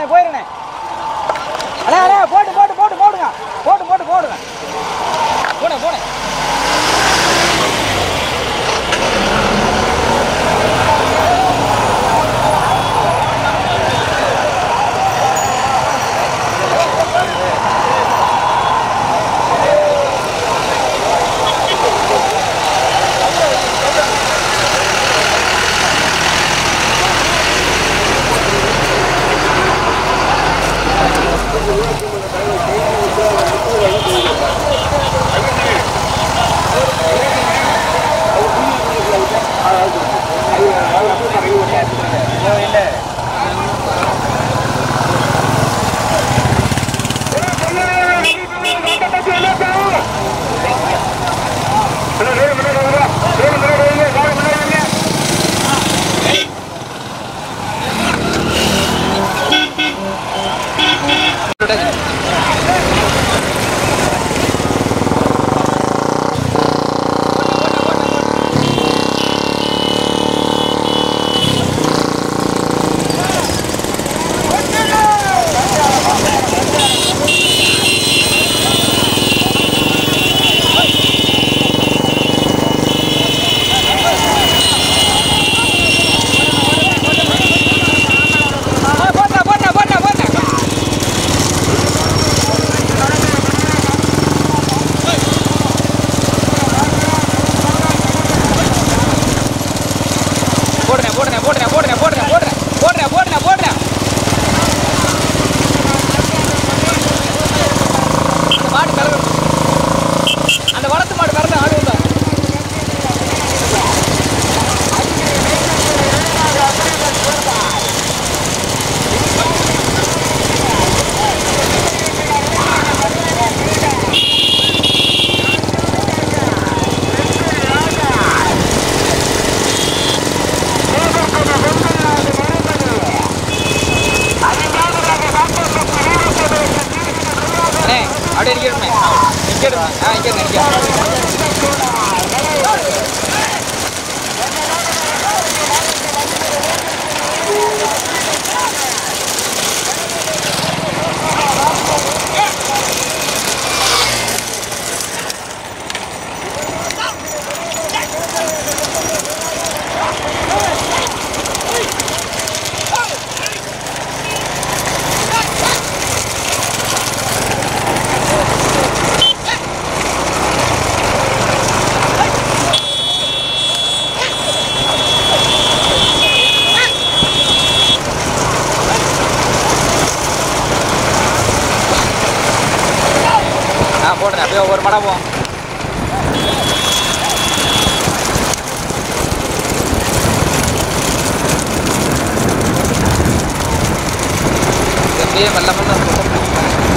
போயிருண்ணே போயிருண்ணே அண்ணே அண்ணே போட்டு போட்டு போட்டு போடுங்க போட்டு போட்டு போடுங்க போனே போனே போட்டா போட்டா போட்டா போட்டா போடுறேன் போடுறேன் போடுறேன் போடுறேன் போடுறேன் போடுறேன் போடுறேன் போடுறேன் போடுறேன் அந்த மாடு கலவு அந்த வளர்த்து மாடு கறந்து ஆடு வந்தா அண்ணே அப்படியே நிற்கிறோமே நிற்கிறோம் ஆ நிற்கிறேன் நிற்கிறேன் ஆ போடுறேன் அப்படியே ஒவ்வொரு மடம் போவோம் அப்படியே மெல்ல மெல்ல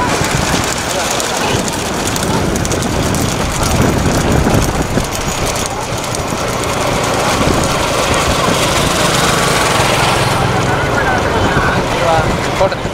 போட்டுறேன்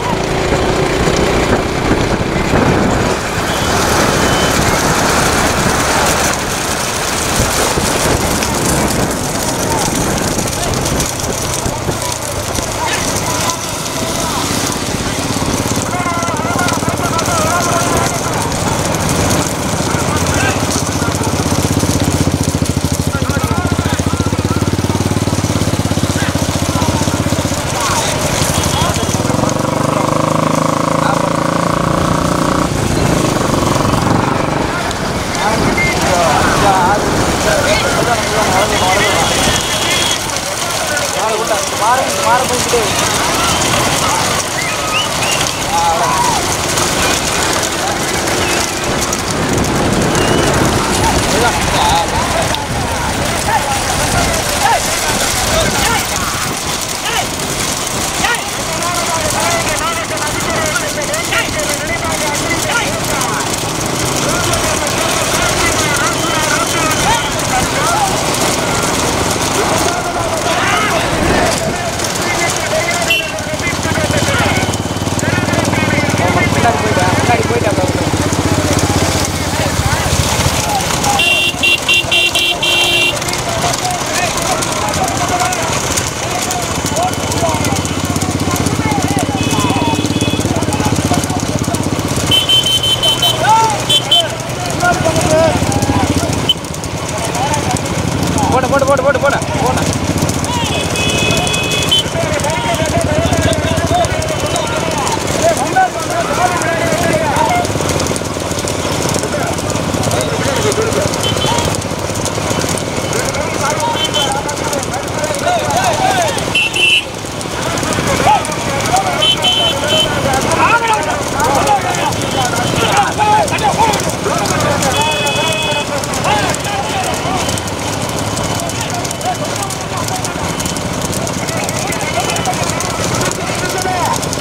Hey!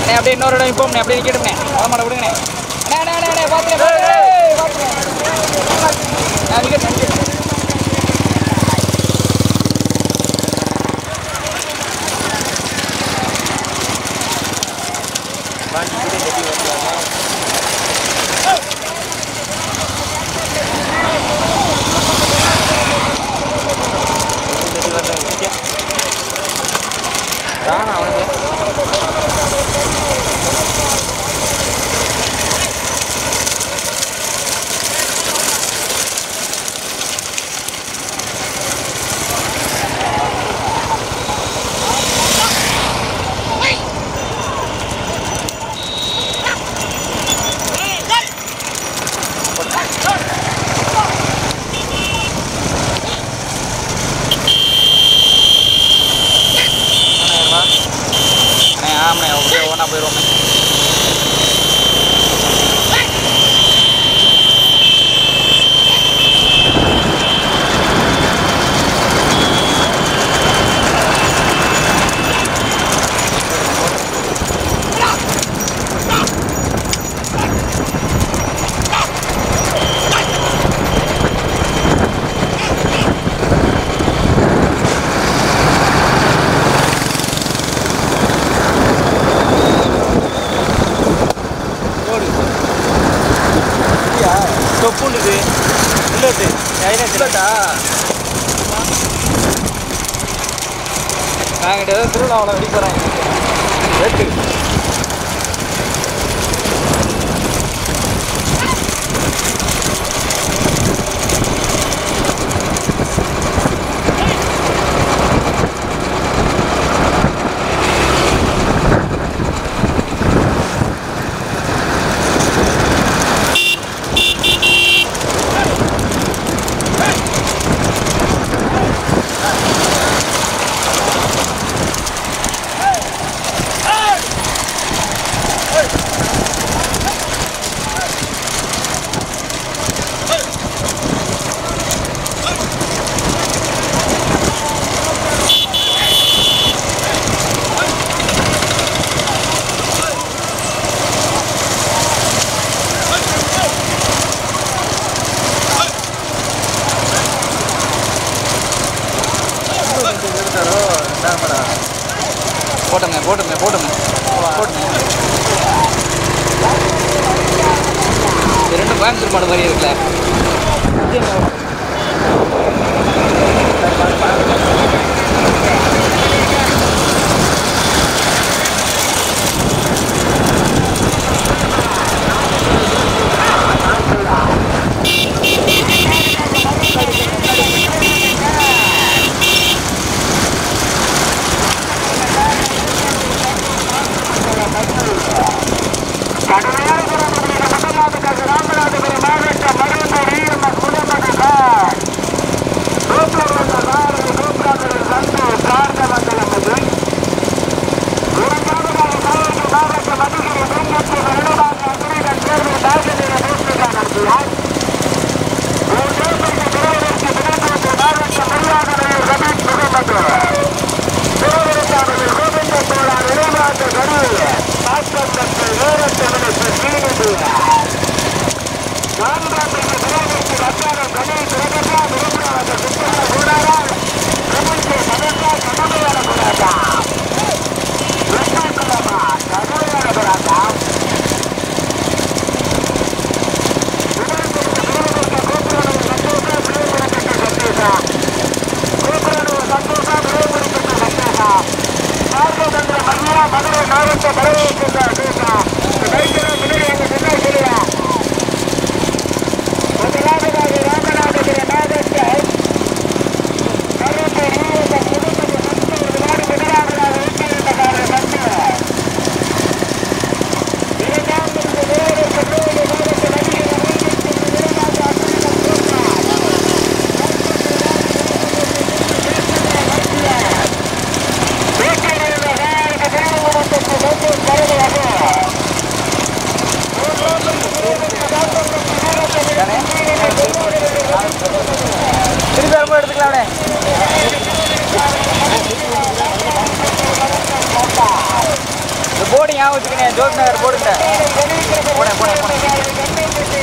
அண்ணே அப்படியே இன்னொரு இடம் இப்போ அப்படியே நிற்கட்டும்ண்ணே மாட விடுங்கண்ணே அண்ணே அண்ணே அண்ணே அண்ணே பார்த்துண்ணே பார்த்துண்ணே நிற்கட்டும் அண்ணே ஆமாண்ணே அப்படியே ஒன்றா போயிடுவோம் தொப்புண்டுது இல்லது இல்லட்டா நாங்கள் ஏதோ திருவிழாவில் வெடி போகிறாங்க வெட்டு போட்டோங்க போட்டோங்க போட்டோங்க போட்டுங்க இது ரெண்டும் கோயம்புத்தூர் மாடு மாதிரி இருக்குல்ல Thank you. போடு ஞாபகம் வச்சுக்கணே ஜோத் நகர் போடுங்க போனேன் போனேன் போனேன்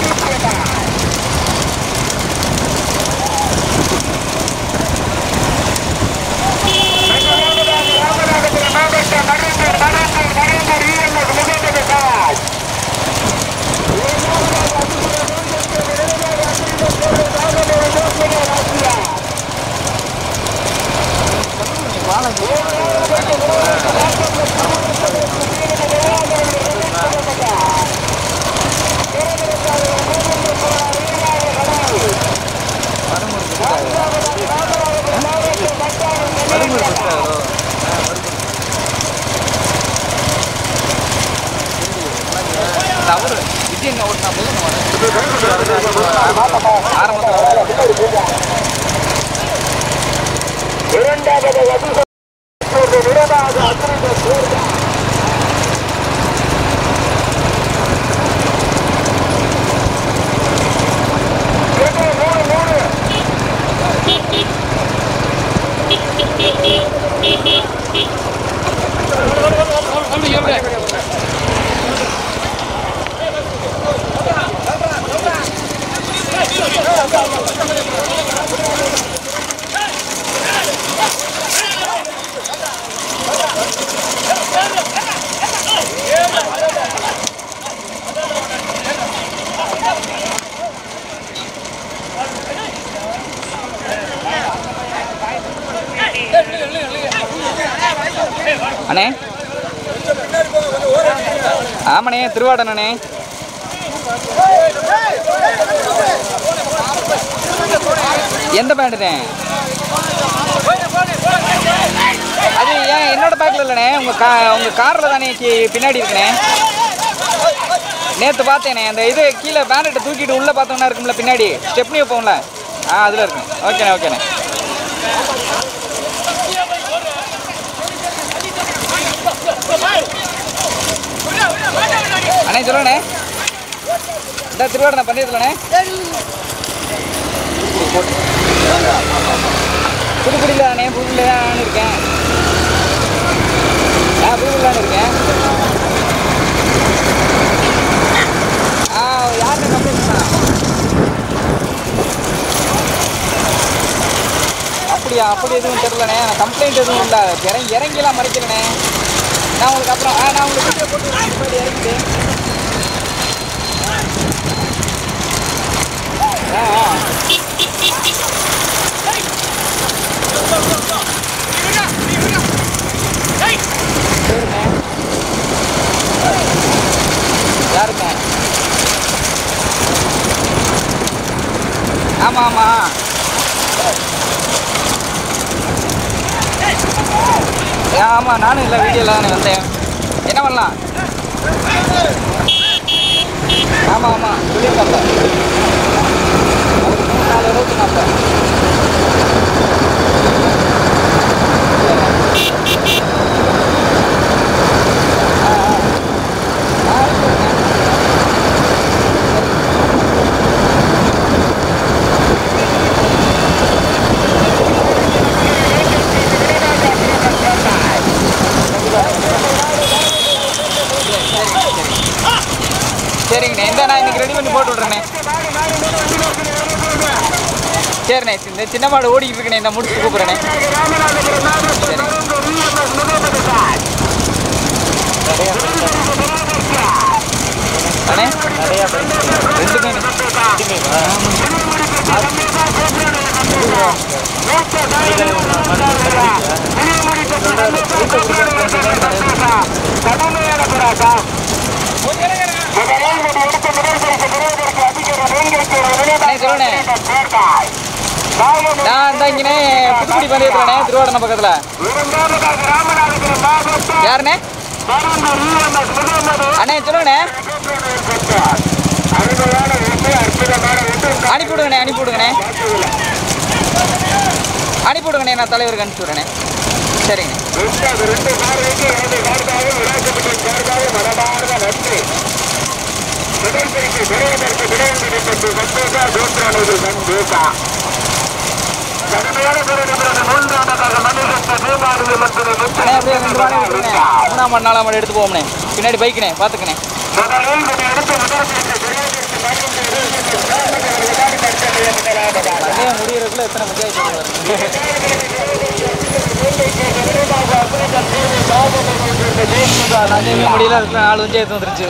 அவரு விஜய் என்ன ஓட்டினா போதும் ஆரம்பத்தில் அண்ணே ஆமாண்ணே திருவாடனே எந்த பேண்டுண்ணே அது ஏன் என்னோட பேக்கில் இல்லைண்ணே உங்கள் கா உங்கள் காரில் தானே கி- பின்னாடி இருக்குண்ணே நேற்று பார்த்தேனே அந்த இது கீழே பேனட்டை தூக்கிட்டு உள்ளே பார்த்தோம்னா இருக்கும்ல பின்னாடி ஸ்டெப்னி வைப்போம்ல ஆ அதில் இருக்குண்ணே ஓகேண்ணே ஓகேண்ணே அண்ணே சொல்லுண்ணே இந்த திருவாடனை பண்ணிடலண்ணே புதுக்குடியில் தானே புதுக்குடியில் தான் நான் இருக்கேன் ஆ புதுக்குடியில் தான் இருக்கேன் ஆ யாருன்னு கம்ப்ளைண்ட் பண்ணா அப்படியா அப்படி எதுவும் தெரிலண்ணே நான் கம்ப்ளைண்ட் எதுவும் இல்லை இறங்கி இறங்கிலாம் மறைக்கலண்ணே நான் உங்களுக்கு அப்புறம் ஆ நான் உங்களுக்கு வீடியோ போட்டு விடுறேன், முன்னாடி இறங்கிட்டு ஆ ஆ சரிண்ணே யாருங்க ஆமாம் ஆமாம் ஆமாம் நானும் இல்லை வீடியோவில் தானே வந்தேன் என்ன பண்ணலாம் ஆமாம் ஆமாம் சொல்லியிருக்காப்ல அதுக்கு மூணு நாலு இருபத்தி நாற்பது சரிங்கண்ணே இந்த நான் இன்னைக்கு ரெடி பண்ணி போட்டு விட்றேண்ணே சரிண்ணே இந்த சின்ன மாடு ஓடிக்கிட்டு இருக்கேண்ணே இந்த முடிச்சு கூப்பிட்றேண்ணே சரிங்க அண்ணே ரெண்டுமே அண்ணே சொல்லுண்ணே நான் இந்த இங்கனே புதுக்குடி பண்ணிருக்கிறேண்ணே திருவாடனை பக்கத்தில் யாருண்ணே அண்ணே சொல்லுங்கண்ணே அனுப்பி விடுங்கண்ணே அனுப்பி விடுங்கண்ணே அனுப்பி விடுங்கண்ணே நான் தலைவருக்கு அனுப்பிச்சி விட்றேண்ணே சரிங்க அண்ணே அப்படியே ரெண்டு மாடை விட்டுருண்ணே மூணாம் மாடு நாலாம் மாடு எடுத்து போவோம்ண்ணே பின்னாடி பைக்குண்ணே பார்த்துக்கண்ணே பந்தயம் முடியறதுக்குள்ள எத்தனை பஞ்சாயத்து வருது பந்தயமே முடியல அதுக்குள்ள நாலு பஞ்சாயத்து வந்துருச்சு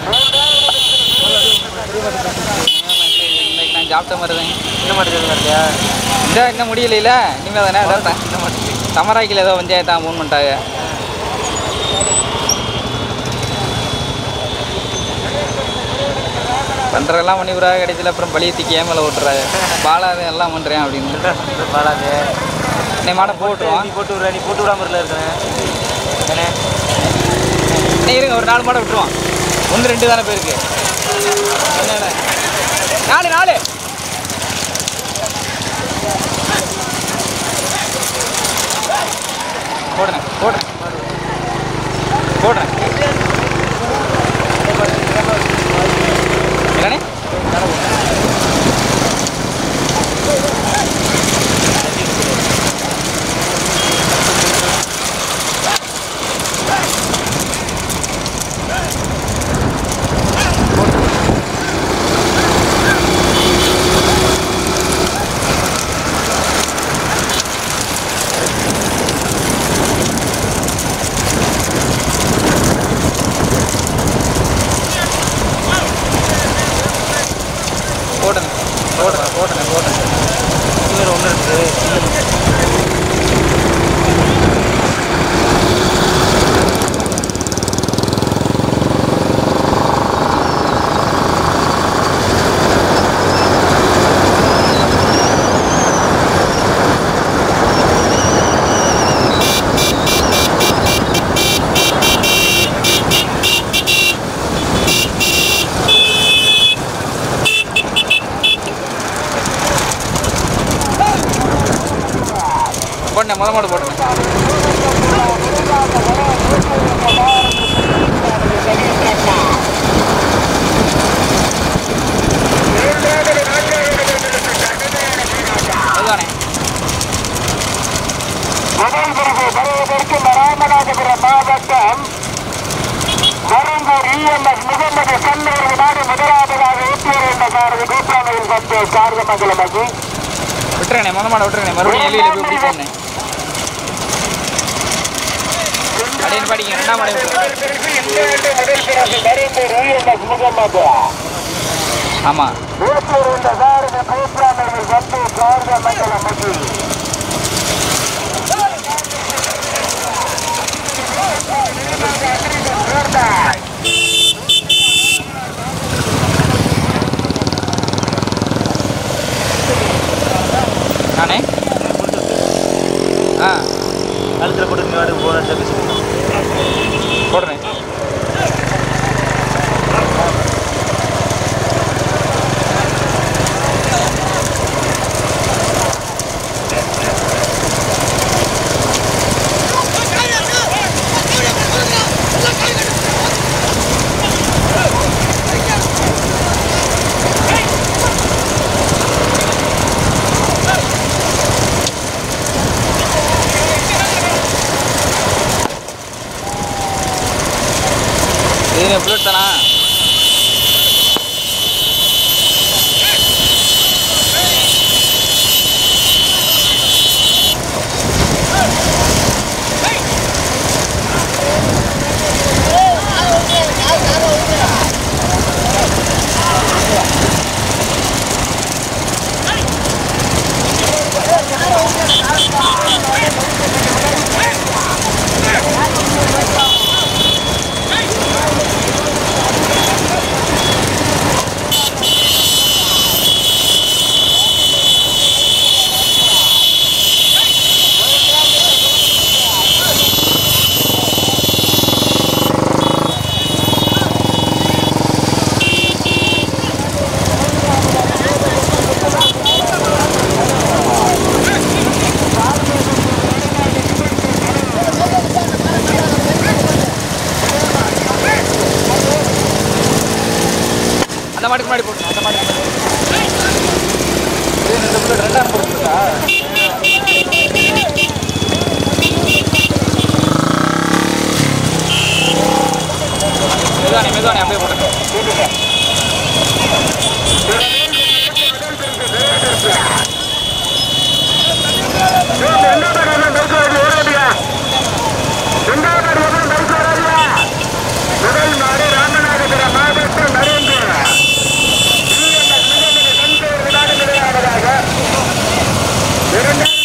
இன்னைக்கு நான் சாப்பிட்ட மாதிரி தான் இந்த மாதிரி இது வருதா இந்த இன்னும் முடியல இனிமேல் தானே அதான் இந்த மாதிரி தமராக்கில் ஏதோ பஞ்சாயத்தா மூணு பண்ணிட்டாங்க பண்ணுறதெல்லாம் பண்ணி விடுறாங்க கடைசியில் அப்புறம் பழிய தூக்கி ஏமலை ஓட்டுறாங்க பாலாது எல்லாம் பண்ணுறேன் அப்படின்னு பாலாது நீ மாடை போட்டுருவான் நீ போட்டு விடுற நீ போட்டு விடாம இருக்கல இருக்கேன் ஏண்ணே நீ இருங்க ஒரு நாலு மாடை விட்டுருவான் ஒன்று ரெண்டு தானே போயிருக்கு என்னண்ணே நாலு நாலு போடுறேன் போடுறேன் போடுறேன் என்னண்ணே போடுறேன் போடுறேன் போடுறேன் போடுறேன் இன்னொரு ஒன்று இருக்குது போட்டேன் முத மாடு போட்டேன் அதுதானே முதல் பிரிவு வருவதற்கு ராமநாதபுரம் மாவட்டம் மருங்கூர் இஎம்எஸ் முகமது கல்லூரி நாடு முதலாவதாக ஊட்டியர் என்ற காரது கூட்டாமையில் பத்து சார்கமங்கலம் அஜி விட்டுறேனே முத மாடை விட்டுறேனே மறுபடியும் எல்லையில் போய் பிடிப்போம்னே அப்படின்னு படிங்க ரெண்டாம் மாடை விட்டுறேன் மருங்கூர் இஎம்எஸ் முகமது ஆமாம் ஊட்டியர் என்ற காரது கூட்டாமையில் பத்து சார்கமங்கலம் அஜி நானே ஆ கழுத்தில் போட்டு நீ வாட்டுக்கு போன போடுறேன் இது புல்லட் தானா அந்த மாட்டுக்கு முன்னாடி போட்டு அந்த மாட்டுக்கு முன்னாடி இது இந்த புல்லட் ரெண்டாம் போட்டுருக்கா மெதுவானே மெதுவானே அப்படியே போட்டு முதல் மாடு ராமநாதபுரம் மாவட்டம் நரேந்திர வினாடி முதலாவதாக இரண்டாவது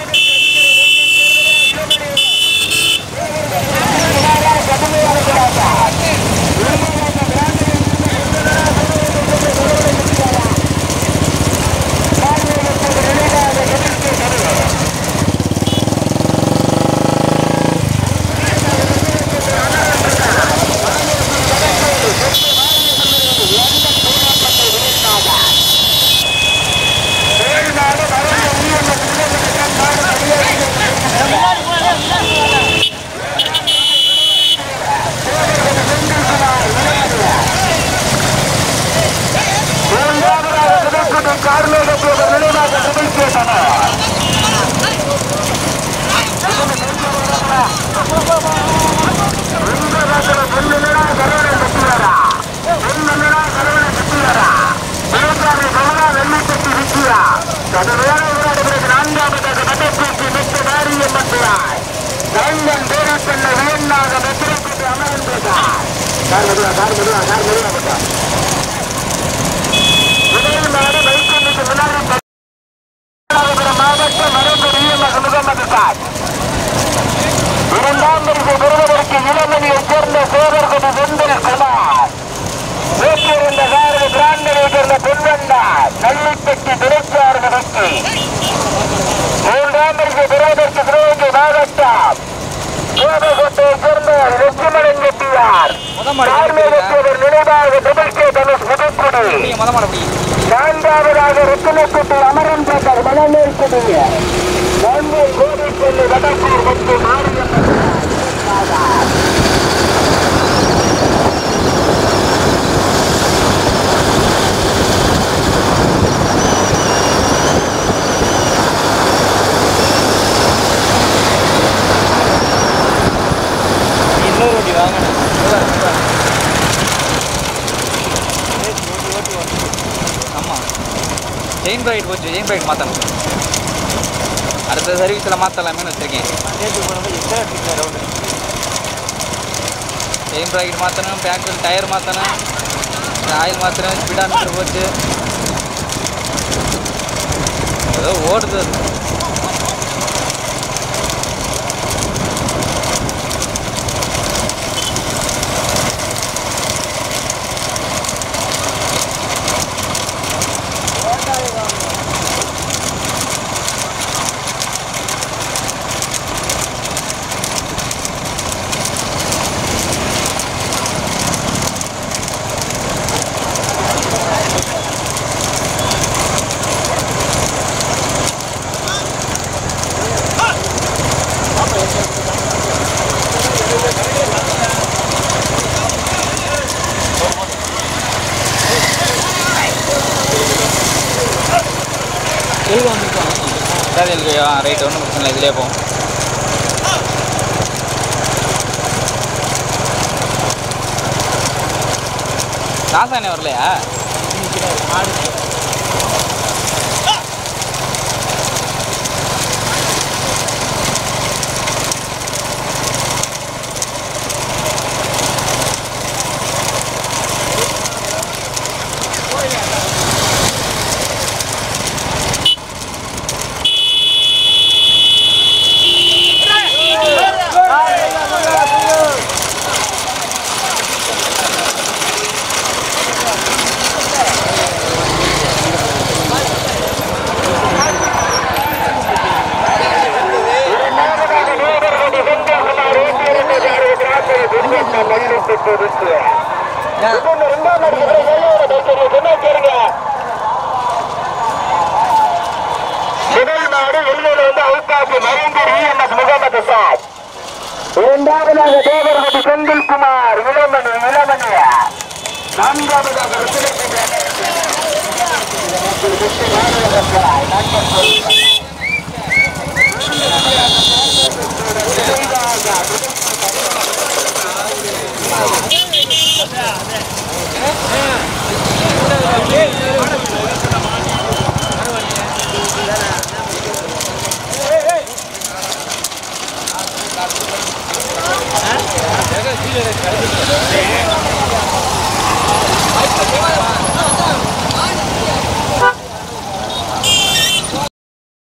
மாவட்டம் மரபுரிய முகமது சாத் இரண்டாம் பரிசு பெறுவதற்கு இளமணியைச் சேர்ந்த சோதர்குடி செந்தில் குமார் நூற்றிருந்த காரதி பிராண்டனைச் சேர்ந்த பொன்வண்டார் நள்ளிப்பட்டி துணைச்சார்ந்த வெற்றி மூன்றாம் பரிசு பெறுவதற்கு சிவகங்கை மாவட்டம் கோபகோட்டையைச் சேர்ந்த லட்சுமணன் வெட்டியார் முத மாடு எப்படி கார்மேகத்தேவர் நினைவாக தமிழ்கே தனுஷ் முதுக்குடி நீங்க முத மாடு அப்படி நான்காவதாக ரத்தினக்குட்டி அமரன் பேட்டர் மணலூர் குடிய நான்கு கோடிப்பள்ளி வடக்கூர் மற்றும் மாரியம்மன் இன்னொரு வண்டி வாங்கணும் ஆமாம் செயின் பிரைட் போச்சு செயின் பிரைட் மாற்றணும் அடுத்த சர்வீஸில் மாற்றலாமேன்னு வச்சுருக்கேன் நேற்று போனது எத்தனை எடுத்துக்கிட்டேன் ரவுண்டு செயின் பிராக்கெட் மாற்றணும் பேக்கு டயர் மாற்றணும் ஆயில் மாற்றணும் ஸ்பீடாமீட்டர் போச்சு ஏதோ ஓடுது அது. எதுக்கு வந்துருக்கோம் அதாவது எனக்கு ரைட் ஒன்றும் பிரச்சனை இல்லை இதிலே போவோம் ராசானே வரலையா இரண்டாவதாக தேவரகுடி செந்தில்குமார் இளமணி இளமணி நான்காவதாக கீழே கிடைச்சிருக்கு